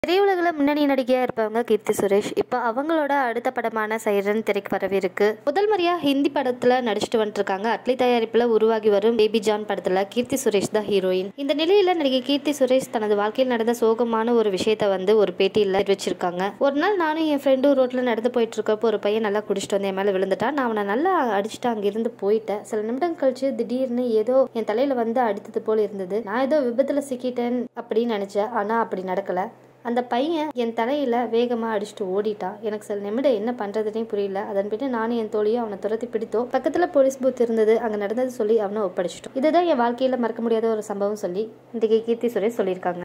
திரையுலகில் முன்னணி நடிகையாக இருப்பவங்க கீர்த்தி சுரேஷ் இப்போ அவங்களோட அடுத்த படமான சைரன் திரைக்கு வரவிருக்கு முதல் முறையாக ஹிந்தி படத்தில் நடிச்சிட்டு வந்துருக்காங்க அட்லி தயாரிப்பில் உருவாகி வரும் பேபி ஜான் படத்தில் கீர்த்தி சுரேஷ் தான் ஹீரோயின் இந்த நிலையில் நடிகை கீர்த்தி சுரேஷ் தனது வாழ்க்கையில் நடந்த சோகமான ஒரு விஷயத்தை வந்து ஒரு பேட்டியில் தெரிவிச்சிருக்காங்க ஒரு நாள் நானும் என் ஃப்ரெண்டும் ரோட்டில் நடந்து போயிட்டு இருக்கப்போ ஒரு பையன் நல்லா குடிச்சிட்டு வந்து என் மேலே விழுந்துட்டான் நான் அவனை நல்லா அடிச்சுட்டு அங்கிருந்து போயிட்டேன் சில நிமிடம் கழிச்சு திடீர்னு ஏதோ என் தலையில வந்து அடித்தது போல இருந்தது நான் ஏதோ விபத்தில் சிக்கிட்டேன் அப்படின்னு நினைச்சேன் ஆனால் அப்படி நடக்கல அந்த பையன் என் தலையில வேகமா அடிச்சுட்டு ஓடிட்டான் எனக்கு சில நிமிடம் என்ன பண்றதுனே புரியல அதன் பின்ன நானும் என் தோழியும் அவனை துரத்தி பிடித்தோம் பக்கத்துல போலீஸ் பூத் இருந்தது அங்க நடந்தது சொல்லி அவனை ஒப்படைச்சிட்டோம் இதுதான் என் வாழ்க்கையில மறக்க முடியாத ஒரு சம்பவம் சொல்லி இன்றைக்கு கீர்த்தி சுரேஷ் சொல்லியிருக்காங்க